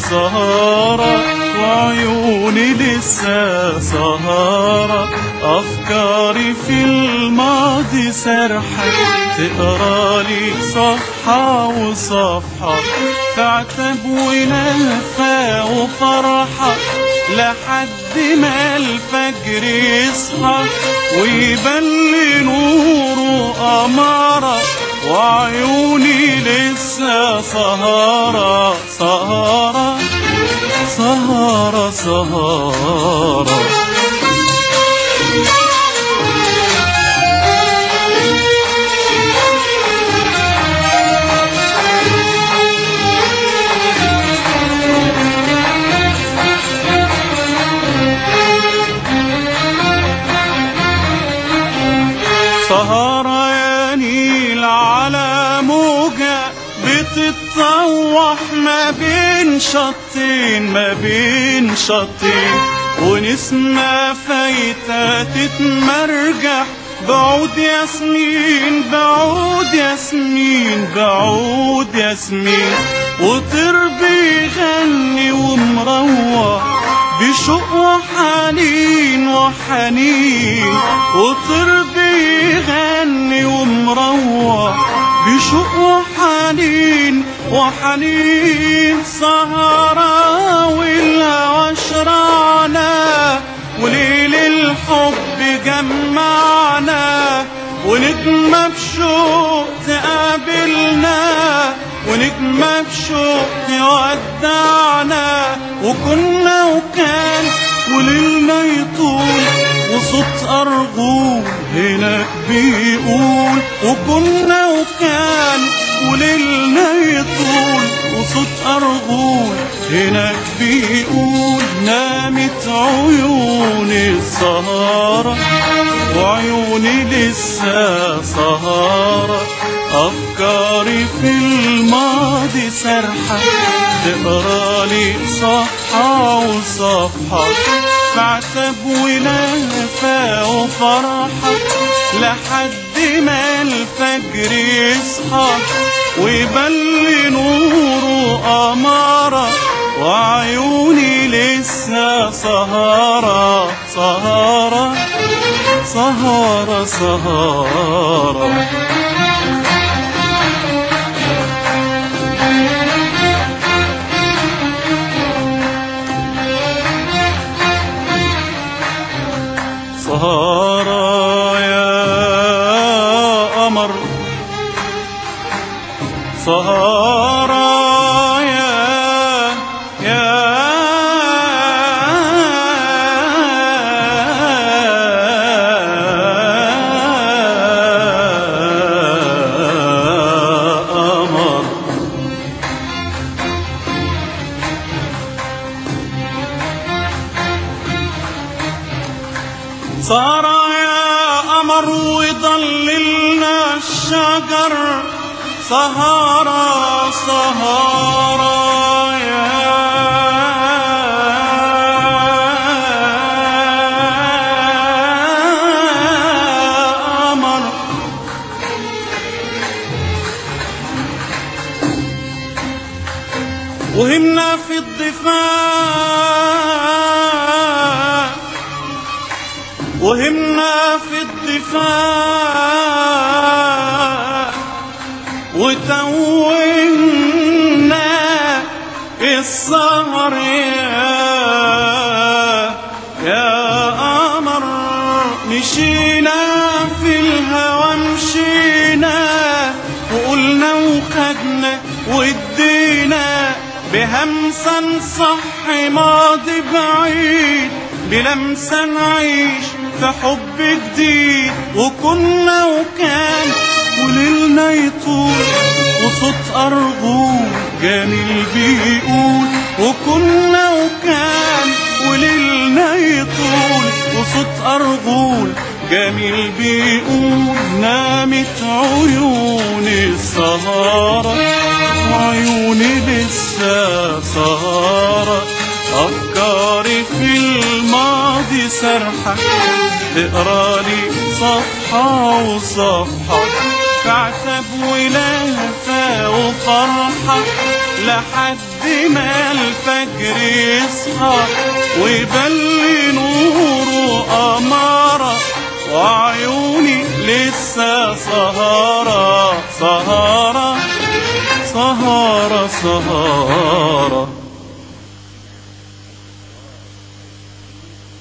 سهارة وعيوني لسه سهارة أفكاري في الماضي سرحة تقرا لي صفحة وصفحة في عتب ونفى وفرحة لحد ما الفجر يصحى ويبان لي نوره أمارة وعيوني لسه سهارة سهارة سهارة سهارة سهرة يا نيل على موجة بتتطوح ما بين شطين ما بين شطين ونسمة فايتة تتمرجح بعود ياسمين بعود ياسمين بعود ياسمين وطير بيغني ومروح بشوق وحنين وحنين وطير بيغني ومروح بشوق وحنين وحنين سهرة والهوى شرعنا وليل الحب جمعنا ونجمة بشوق تقابلنا ونجمة بشوق تودعنا وكنا وكان وليلنا يطول وصوت أرجول هناك بيقول وكنا وكان وليلنا يطول وصوت أرجول هناك بيقول نامت عيوني السهارة وعيوني لسه سهارة أفكاري في الماضي سرحة تقرا لي صفحة وصفحة في عتب ولهفة وفرحة لحد ما الفجر يصحى ويبل نوره أمارة وعيوني لسه سهارة سهارة سهارة سهارة سهارة يا قمر سهارة يا يا قمر سهرة يا قمر وضللنا الشجر سهرة سهرة يا قمر وهمنا في الضفاف وهمنا في الضفاف وتوهنا في السهر يا يا قمر مشينا في الهوى مشينا وقلنا وخدنا وادينا بهمسة نصح ماضي بعيد بلمسة نعيش في حب جديد وكنا وكان وليلنا يطول وصوت أرجول جميل بيقول وكنا وكان وليلنا يطول وصوت أرجول جميل بيقول نامت عيوني السهارة وعيوني لسه سهارة أفكاري في الماضي سرحة تقرا لي صفحة وصفحة في عتب ولهفة وفرحة لحد ما الفجر يصحى ويبلي نوره أمارة وعيوني لسه سهارة سهارة سهارة سهارة